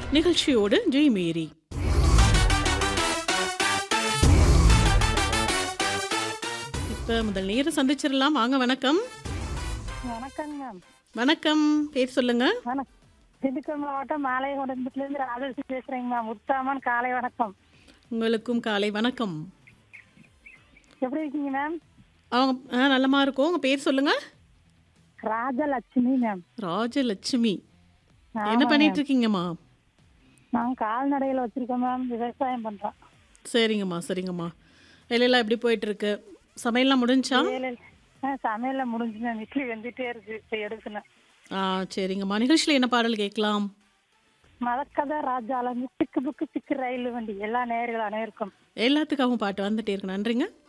நிகழ்ச்சியோடு ஜெய் மேரி இப்ப முதல் நேரம் சந்திச்சிடலாம் வாங்க வணக்கம் வணக்கங்க மேம் வணக்கம் பேர் சொல்லுங்க வணக்கம் திண்டுக்கல் மாவட்டம் மாலை குடும்பத்திலேருந்து ராஜலட்சுமி பேசுறேங்க மேம் உத்தாமன் காலை வணக்கம் உங்களுக்கும் காலை வணக்கம் எப்படி இருக்கீங்க மேம் அவங்க ஆ நல்லமா இருக்கும் உங்க பேர் சொல்லுங்க ராஜலட்சுமி மேம் ராஜலட்சுமி என்ன ஆமாங்க பண்ணிட்டு இருக்கீங்கம்மா நான் கால்நடையில வச்சிருக்கோம் மேம் விவசாயம் பண்றோம் சரிங்கம்மா சரிங்கம்மா வேலையெல்லாம் எப்படி போயிட்டு இருக்கு சமையல்லாம் முடிஞ்சா வேலை ஆ, சமையல்ல முடிஞ்சு மேம் இட்லி வெந்துட்டே இருக்கு இப்போ எடுக்கணும் ஆ சரிங்கம்மா நிகழ்ச்சியில் என்ன பாடல் கேட்கலாம் மதக்கதை ராஜால இருந்து சிக்கு புக்கு சிக்கு ரயில் வண்டி எல்லா நேர்கள் அனைவருக்கும் எல்லாத்துக்காகவும் பாட்டு வந்துட்டே இருக்கு நன்றிங்க